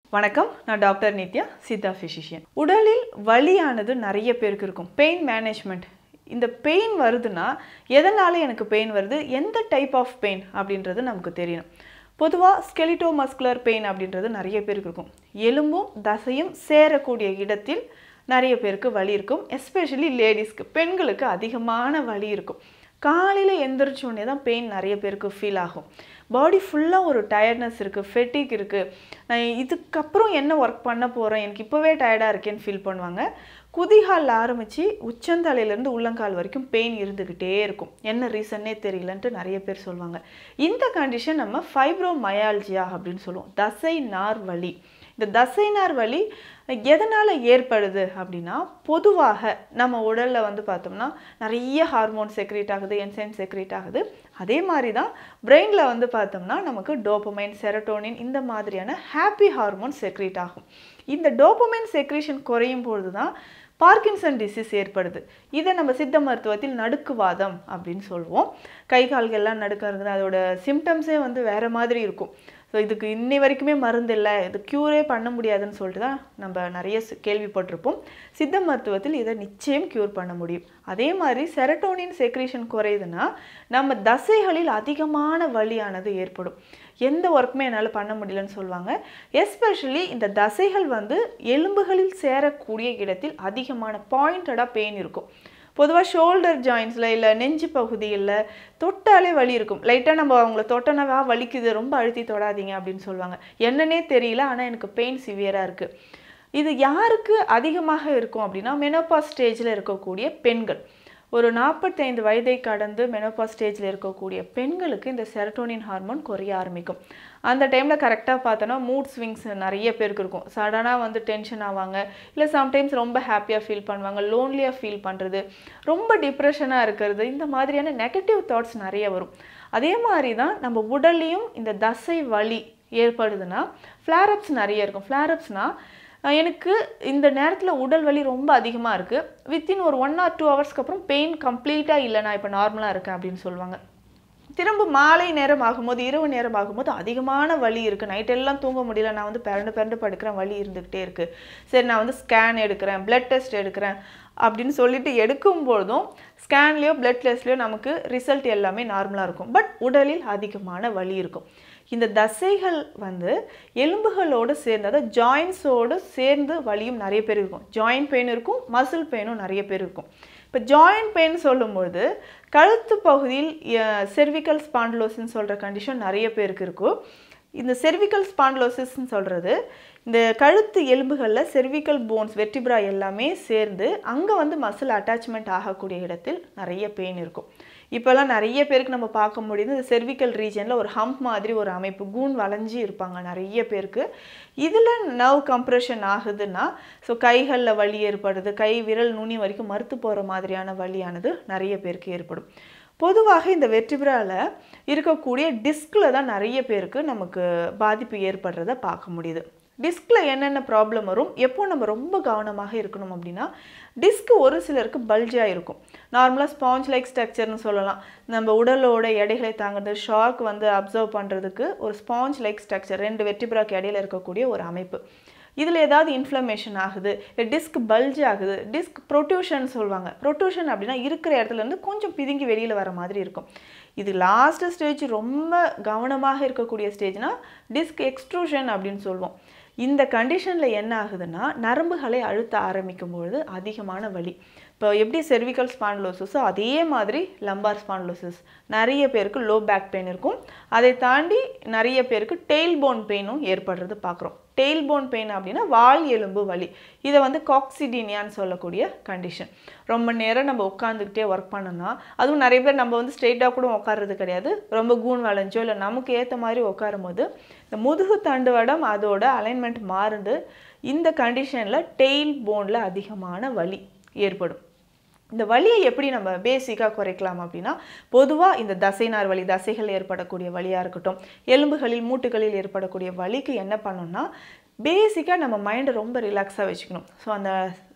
வணக்கம் நான் doctor Nithya Siddha physician உடலில் வலியானது நிறைய பேருக்கு இருக்கும் பெயின் மேனேஜ்மெண்ட் இந்த பெயின் வருதுன்னா எதனால எனக்கு பெயின் வருது எந்த டைப் ஆஃப் பெயின் அப்படின்றது நமக்கு தெரியணும் பொதுவாக ஸ்கெலிட்டோ மஸ்குலர் பெயின் அப்படின்றது நிறைய பேருக்கு இருக்கும் எலும்பும் தசையும் சேரக்கூடிய இடத்தில் நிறைய பேருக்கு வலி இருக்கும் எஸ்பெஷலி லேடிஸ்க்கு பெண்களுக்கு அதிகமான வலி இருக்கும் காலையில் எந்திரிச்ச உடனே தான் பெயின் நிறைய பேருக்கு ஃபீல் ஆகும் பாடி ஃபுல்லாக ஒரு டயர்ட்னஸ் இருக்குது ஃபெட்டிக் இருக்குது நான் இதுக்கப்புறம் என்ன ஒர்க் பண்ண போகிறேன் எனக்கு இப்போவே டயர்டாக இருக்கேன்னு ஃபீல் பண்ணுவாங்க குதிகாலில் ஆரம்பித்து உச்சந்தலையிலேருந்து உள்ளங்கால் வரைக்கும் பெயின் இருந்துக்கிட்டே இருக்கும் என்ன ரீசன்னே தெரியலன்ட்டு நிறைய பேர் சொல்லுவாங்க இந்த கண்டிஷன் நம்ம ஃபைப்ரோமயால்ஜியா அப்படின்னு சொல்லுவோம் தசை நார் வலி இந்த தசைநார் வலி எதனால் ஏற்படுது அப்படின்னா பொதுவாக நம்ம உடலில் வந்து பார்த்தோம்னா நிறைய ஹார்மோன் செக்ரேட் ஆகுது என்சைம் செக்ரேட் ஆகுது அதே மாதிரி தான் பிரெயினில் வந்து பார்த்தோம்னா நமக்கு டோப்பமைன் செரட்டோனின் இந்த மாதிரியான ஹாப்பி ஹார்மோன் செக்ரேட் ஆகும் இந்த டோப்பமைன் செக்ரேஷன் குறையும் பொழுது தான் பார்க்கின்சன் டிசீஸ் ஏற்படுது இதை நம்ம சித்த மருத்துவத்தில் நடுக்குவாதம் அப்படின்னு சொல்லுவோம் கை கால்கள்லாம் நடுக்கிறது அதோட சிம்டம்ஸே வந்து வேறு மாதிரி இருக்கும் ஸோ இதுக்கு இன்னி வரைக்குமே மருந்து இல்லை இது க்யூரே பண்ண முடியாதுன்னு சொல்லிட்டு தான் நம்ம நிறைய ஸ்- கேள்விப்பட்டிருப்போம் சித்த மருத்துவத்தில் இதை நிச்சயம் க்யூர் பண்ண முடியும் அதே மாதிரி செரட்டோனின் செக்ரேஷன் குறையுதுன்னா நம்ம தசைகளில் அதிகமான வலியானது ஏற்படும் எந்த ஒர்க்குமே என்னால் பண்ண முடியலன்னு சொல்லுவாங்க எஸ்பெஷலி இந்த தசைகள் வந்து எலும்புகளில் சேரக்கூடிய இடத்தில் அதிகமான பாயிண்டடாக பெயின் இருக்கும் பொதுவாக ஷோல்டர் ஜாயின்ஸில் இல்லை நெஞ்சு பகுதியில் தொட்டாலே வலி இருக்கும் லைட்டாக நம்ம அவங்கள தொட்டனவா வலிக்குது ரொம்ப அழுத்தி தொடாதீங்க அப்படின்னு சொல்லுவாங்க என்னன்னே தெரியல ஆனால் எனக்கு பெயின் சிவியராக இருக்குது இது யாருக்கு அதிகமாக இருக்கும் அப்படின்னா மெனோபா ஸ்டேஜில் இருக்கக்கூடிய பெண்கள் ஒரு நாற்பத்தைந்து வயதை கடந்து மெனோபா ஸ்டேஜில் இருக்கக்கூடிய பெண்களுக்கு இந்த செரட்டோனின் ஹார்மோன் குறைய ஆரம்பிக்கும் அந்த டைமில் கரெக்டாக பார்த்தோன்னா மூட் ஸ்விங்ஸ் நிறைய பேருக்கு இருக்கும் சடனாக வந்து டென்ஷன் ஆவாங்க இல்லை சம்டைம்ஸ் ரொம்ப ஹாப்பியாக ஃபீல் பண்ணுவாங்க லோன்லியாக ஃபீல் பண்ணுறது ரொம்ப டிப்ரெஷனாக இருக்கிறது இந்த மாதிரியான நெகட்டிவ் தாட்ஸ் நிறைய வரும் அதே மாதிரி தான் நம்ம உடல்லையும் இந்த தசை வலி ஏற்படுதுன்னா ஃப்ளாரப்ஸ் நிறைய இருக்கும் ஃப்ளாரப்ஸ்னால் அஹ் எனக்கு இந்த நேரத்தில் உடல் வலி ரொம்ப அதிகமாக இருக்குது வித்தின் ஒரு ஒன் ஆர் டூ ஹவர்ஸ்க்கு அப்புறம் பெயின் கம்ப்ளீட்டாக இல்லை நான் இப்போ நார்மலாக இருக்கேன் அப்படின்னு சொல்லுவாங்க திரும்ப மாலை நேரம் ஆகும்போது இரவு நேரம் ஆகும்போது அதிகமான வலி இருக்குது நைட் எல்லாம் தூங்க முடியல நான் வந்து பிறண்டு பிறண்டு படுக்கிறேன் வலி இருந்துக்கிட்டே இருக்குது சரி நான் வந்து ஸ்கேன் எடுக்கிறேன் பிளட் டெஸ்ட் எடுக்கிறேன் அப்படின்னு சொல்லிட்டு எடுக்கும்பொழுதும் ஸ்கேன்லேயோ பிளட் டெஸ்ட்லேயோ நமக்கு ரிசல்ட் எல்லாமே நார்மலாக இருக்கும் பட் உடலில் அதிகமான வலி இருக்கும் இந்த தசைகள் வந்து எலும்புகளோடு சேர்ந்து அதாவது ஜாயின்ஸோடு சேர்ந்து வலியும் நிறைய பேர் இருக்கும் ஜாயின்ட் பெயின் இருக்கும் மசில் பெயினும் நிறைய பேர் இருக்கும் இப்போ ஜாயின்ட் பெயின் சொல்லும்பொழுது கழுத்து பகுதியில் செர்விக்கல் ஸ்பாண்டலோசின்னு சொல்கிற கண்டிஷன் நிறைய பேருக்கு இருக்கும் இந்த செர்விக்கல் ஸ்பாண்டலோசிஸ்ன்னு சொல்கிறது இந்த கழுத்து எலும்புகளில் செர்விக்கல் போன்ஸ் வெர்டிப்ரா எல்லாமே சேர்ந்து அங்கே வந்து மசில் அட்டாச்மெண்ட் ஆகக்கூடிய இடத்தில் நிறைய பெயின் இருக்கும் இப்போல்லாம் நிறைய பேருக்கு நம்ம பார்க்க முடியுது இந்த செர்விக்கல் ரீஜனில் ஒரு ஹம்ப் மாதிரி ஒரு அமைப்பு கூன் வளைஞ்சி இருப்பாங்க நிறைய பேருக்கு இதில் நர்வ் கம்ப்ரெஷன் ஆகுதுன்னா ஸோ கைகளில் வலி ஏற்படுது கை விரல் நுனி வரைக்கும் மறுத்து போகிற மாதிரியான வலியானது நிறைய பேருக்கு ஏற்படும் பொதுவாக இந்த வெற்றிபிரால இருக்கக்கூடிய டிஸ்கில் தான் நிறைய பேருக்கு நமக்கு பாதிப்பு ஏற்படுறத பார்க்க முடியுது டிஸ்கில் என்னென்ன ப்ராப்ளம் வரும் எப்போ நம்ம ரொம்ப கவனமாக இருக்கணும் அப்படின்னா டிஸ்க் ஒரு சிலருக்கு பல்ஜாக இருக்கும் நார்மலாக ஸ்பாஞ்ச் லைக் ஸ்ட்ரக்சர்னு சொல்லலாம் நம்ம உடலோட எடைகளை தாங்குறது ஷாக் வந்து அப்சர்வ் பண்ணுறதுக்கு ஒரு ஸ்பாஞ்ச் லைக் ஸ்ட்ரக்சர் ரெண்டு வெற்றிபிராக்கு இடையில இருக்கக்கூடிய ஒரு அமைப்பு இதில் ஏதாவது இன்ஃப்ளமேஷன் ஆகுது இல்லை டிஸ்க் பல்ஜ் ஆகுது டிஸ்க் ப்ரொட்யூஷன் சொல்லுவாங்க ப்ரொட்யூஷன் அப்படின்னா இருக்கிற இடத்துல இருந்து கொஞ்சம் பிதுங்கி வெளியில் வர மாதிரி இருக்கும் இது லாஸ்ட் ஸ்டேஜ் ரொம்ப கவனமாக இருக்கக்கூடிய ஸ்டேஜ்னா டிஸ்க் எக்ஸ்ட்ரூஷன் அப்படின்னு சொல்லுவோம் இந்த கண்டிஷனில் என்ன ஆகுதுன்னா நரம்புகளை அழுத்த ஆரம்பிக்கும் பொழுது அதிகமான வலி இப்போ எப்படி செர்விக்கல் ஸ்பாண்டலோசிஸோ அதே மாதிரி லம்பார் ஸ்பாண்டலோசிஸ் நிறைய பேருக்கு லோ பேக் பெயின் இருக்கும் அதை தாண்டி நிறைய பேருக்கு டெயில் போன் பெயினும் ஏற்படுறது பார்க்குறோம் டெயில் போன் பெயின் அப்படின்னா வால் எலும்பு வலி இதை வந்து காக்சிடீனியான்னு சொல்லக்கூடிய கண்டிஷன் ரொம்ப நேரம் நம்ம உட்காந்துக்கிட்டே ஒர்க் பண்ணோம்னா அதுவும் நிறைய பேர் நம்ம வந்து ஸ்ட்ரெயிட்டாக கூட உட்கார்றது கிடையாது ரொம்ப கூன் வளைஞ்சோ இல்லை நமக்கு ஏற்ற மாதிரி உட்காரும் போது இந்த முதுகு தண்டுவடம் அதோட அலைன்மெண்ட் மாறுது இந்த கண்டிஷனில் டெயில் போனில் அதிகமான வலி ஏற்படும் இந்த வலியை எப்படி நம்ம பேசிக்காக குறைக்கலாம் அப்படின்னா பொதுவாக இந்த தசைநார் வலி தசைகள் ஏற்படக்கூடிய வலியாக இருக்கட்டும் எலும்புகளில் மூட்டுகளில் ஏற்படக்கூடிய வலிக்கு என்ன பண்ணணும்னா பேசிக்காக நம்ம மைண்டை ரொம்ப ரிலாக்ஸாக வச்சுக்கணும் ஸோ அந்த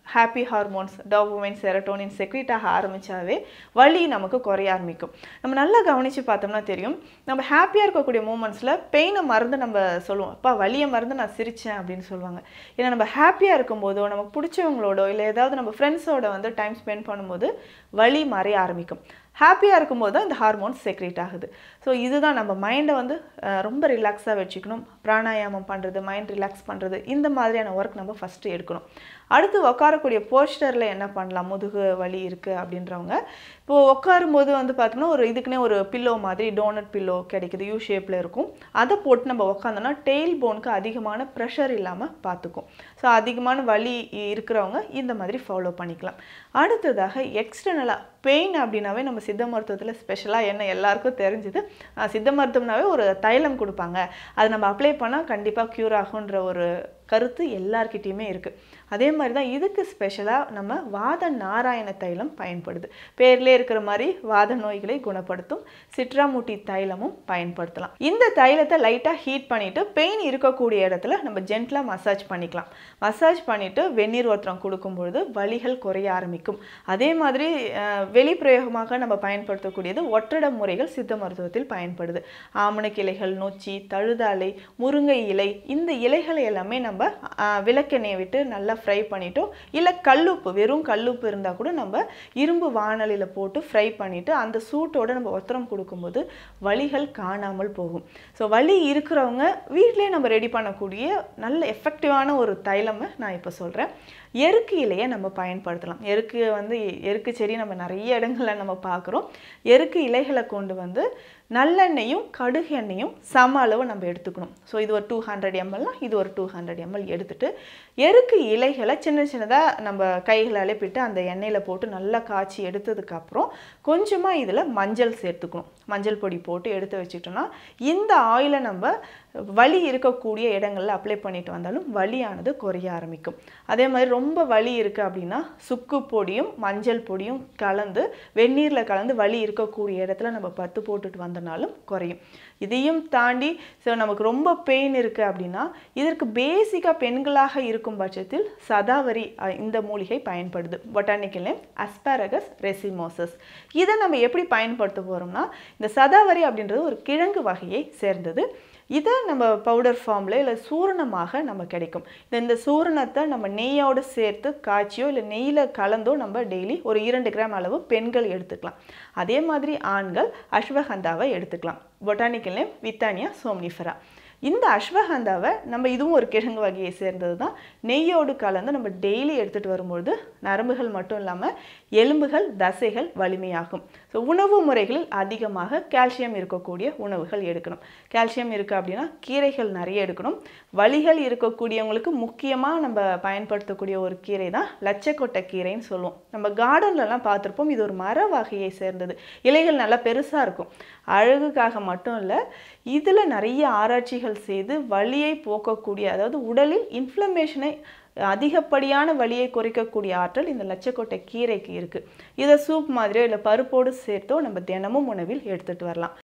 happy hormones dopamine serotonin secrete ஆக ஆரம்பித்தாவே வலி நமக்கு குறைய ஆரம்பிக்கும் நம்ம நல்லா கவனித்து பார்த்தோம்னா தெரியும் நம்ம ஹாப்பியாக இருக்கக்கூடிய மூமெண்ட்ஸில் பெயினை மறந்து நம்ம சொல்லுவோம் அப்பா வலியை மறந்து நான் சிரித்தேன் அப்படின்னு சொல்லுவாங்க ஏன்னா நம்ம ஹாப்பியாக இருக்கும்போதோ நமக்கு பிடிச்சவங்களோடோ இல்லை ஏதாவது நம்ம ஃப்ரெண்ட்ஸோட வந்து டைம் ஸ்பெண்ட் பண்ணும்போது வலி மறைய ஆரம்பிக்கும் ஹாப்பியாக இருக்கும்போது தான் இந்த ஹார்மோன்ஸ் செக்ரேட் ஆகுது ஸோ இதுதான் நம்ம மைண்டை வந்து அஹ், ரொம்ப ரிலாக்ஸாக வச்சுக்கணும் பிராணாயாமம் பண்ணுறது மைண்ட் ரிலாக்ஸ் பண்ணுறது இந்த மாதிரியான ஒர்க் நம்ம ஃபஸ்ட்டு எடுக்கணும் அடுத்து உட்காரக்கூடிய போஸ்டரில் என்ன பண்ணலாம் முதுகு வலி இருக்குது அப்படின்றவங்க இப்போது உட்காரும் போது வந்து பார்த்தோம்னா ஒரு இதுக்குன்னே ஒரு பில்லோ மாதிரி டோனட் பில்லோ கிடைக்குது யூ ஷேப்பில் இருக்கும் அதை போட்டு நம்ம உட்காந்தோம்னா டெய்ல் போனுக்கு அதிகமான ப்ரெஷர் இல்லாமல் பார்த்துக்கும் ஸோ அதிகமான வலி இருக்கிறவங்க இந்த மாதிரி ஃபாலோ பண்ணிக்கலாம் அடுத்ததாக எக்ஸ்டர்னலாக பெயின் அப்படின்னாவே நம்ம சித்த மருத்துவத்தில் ஸ்பெஷலாக என்ன எல்லாருக்கும் தெரிஞ்சுது அஹ் சித்த மருத்துவம்னாவே ஒரு தைலம் கொடுப்பாங்க அது நம்ம அப்ளை பண்ணால் கண்டிப்பாக க்யூர் ஆகுன்ற ஒரு கருத்து எல்லார்கிட்டேயுமே இருக்குது அதே மாதிரி தான் இதுக்கு ஸ்பெஷலாக நம்ம வாத நாராயண தைலம் பயன்படுது பேர்லேயே இருக்கிற மாதிரி வாத நோய்களை குணப்படுத்தும் சிட்ராமுட்டி தைலமும் பயன்படுத்தலாம் இந்த தைலத்தை லைட்டாக ஹீட் பண்ணிவிட்டு பெயின் இருக்கக்கூடிய இடத்துல நம்ம ஜென்டலாக மசாஜ் பண்ணிக்கலாம் மசாஜ் பண்ணிவிட்டு வெந்நீர் ஒருத்தரம் கொடுக்கும்பொழுது வலிகள் குறைய ஆரம்பிக்கும் அதே மாதிரி அஹ், வெளிப்பிரயோகமாக நம்ம பயன்படுத்தக்கூடியது ஒற்றட முறைகள் சித்த மருத்துவத்தில் பயன்படுது ஆமணக்கு இலைகள் நொச்சி தழுதாலை முருங்கை இலை இந்த இலைகளை எல்லாமே நம்ம ஆஹ், விளக்கெண்ணெயை விட்டு நல்லா ஃப்ரை பண்ணிட்டோம் இல்லை கல்லுப்பு வெறும் கல்லுப்பு இருந்தால் கூட நம்ம இரும்பு வாணலியில் போட்டு ஃப்ரை பண்ணிவிட்டு அந்த சூட்டோட நம்ம ஒத்தரம் கொடுக்கும்போது வலிகள் காணாமல் போகும் ஸோ வலி இருக்கிறவங்க வீட்டிலே நம்ம ரெடி பண்ணக்கூடிய நல்ல எஃபெக்டிவான ஒரு தைலமை நான் இப்போ சொல்கிறேன் எருக்கு இலையை நம்ம பயன்படுத்தலாம் எருக்கு வந்து எருக்கு செடி நம்ம நிறைய இடங்களில் நம்ம பார்க்குறோம் எருக்கு இலைகளை கொண்டு வந்து நல்லெண்ணெயும் கடுகு எண்ணெயும் சம அளவு நம்ம எடுத்துக்கணும் ஸோ இது ஒரு டூ ஹண்ட்ரட் எம்எல்னா இது ஒரு டூ ஹண்ட்ரட் எம்எல் எடுத்துட்டு எருக்கு இலைகளை சின்ன சின்னதாக நம்ம கைகளாலே பிட்டு அந்த எண்ணெயில் போட்டு நல்லா காய்ச்சி எடுத்ததுக்கப்புறம் கொஞ்சமாக இதில் மஞ்சள் சேர்த்துக்கணும் மஞ்சள் பொடி போட்டு எடுத்து வச்சுட்டோம்னா இந்த ஆயிலை நம்ம வலி இருக்கக்கூடிய இடங்களில் அப்ளை பண்ணிட்டு வந்தாலும் வலியானது குறைய ஆரம்பிக்கும் அதே மாதிரி ரொம்ப வலி இருக்குது அப்படின்னா சுக்கு பொடியும் மஞ்சள் பொடியும் கலந்து வெந்நீரில் கலந்து வலி இருக்கக்கூடிய இடத்துல நம்ம பத்து போட்டுட்டு வந்தனாலும் குறையும் இதையும் தாண்டி ஸோ நமக்கு ரொம்ப பெயின் இருக்குது அப்படின்னா இதற்கு பேசிக்காக பெண்களாக இருக்கும் பட்சத்தில் சதாவரி அஹ், இந்த மூலிகை பயன்படுது பொட்டானிக்கல் நேம் அஸ்பாரகஸ் ரெசிமோசஸ் இதை நம்ம எப்படி பயன்படுத்த போகிறோம்னா இந்த சதாவரி அப்படின்றது ஒரு கிழங்கு வகையை சேர்ந்தது இதை நம்ம பவுடர் ஃபார்மில் இல்லை சூரணமாக நம்ம கிடைக்கும் இந்த இந்த சூரணத்தை நம்ம நெய்யோடு சேர்த்து காய்ச்சியோ இல்லை நெய்யில் கலந்தோ நம்ம டெய்லி ஒரு இரண்டு கிராம் அளவு பெண்கள் எடுத்துக்கலாம் அதே மாதிரி ஆண்கள் அஸ்வகந்தாவை எடுத்துக்கலாம் பொட்டானிக்கல் நேம் வித்தானியா சோம்னிஃபரா இந்த அஸ்வகந்தாவை நம்ம இதுவும் ஒரு கிழங்கு வகையை சேர்ந்தது தான் நெய்யோடு கலந்து நம்ம டெய்லி எடுத்துகிட்டு வரும்பொழுது நரம்புகள் மட்டும் இல்லாமல் எலும்புகள் தசைகள் வலிமையாகும் ஸோ உணவு முறைகளில் அதிகமாக கால்சியம் இருக்கக்கூடிய உணவுகள் எடுக்கணும் கால்சியம் இருக்குது அப்படின்னா கீரைகள் நிறைய எடுக்கணும் வலிகள் இருக்கக்கூடியவங்களுக்கு முக்கியமாக நம்ம பயன்படுத்தக்கூடிய ஒரு கீரை தான் லட்சக்கொட்டை கீரைன்னு சொல்லுவோம் நம்ம கார்டன்லலாம் பார்த்துருப்போம் இது ஒரு மர வகையை சேர்ந்தது இலைகள் நல்லா பெருசாக இருக்கும் அழகுக்காக மட்டும் இல்லை இதில் நிறைய ஆராய்ச்சிகள் செய்து வலியை போக்கக்கூடிய அதாவது உடலில் இன்ஃப்ளமேஷனை அதிகப்படியான வலியை குறைக்கக்கூடிய ஆற்றல் இந்த லட்சக்கொட்டை கீரைக்கு இருக்குது இதை சூப் மாதிரியோ இல்லை பருப்போடு சேர்த்தோ நம்ம தினமும் உணவில் எடுத்துகிட்டு வரலாம்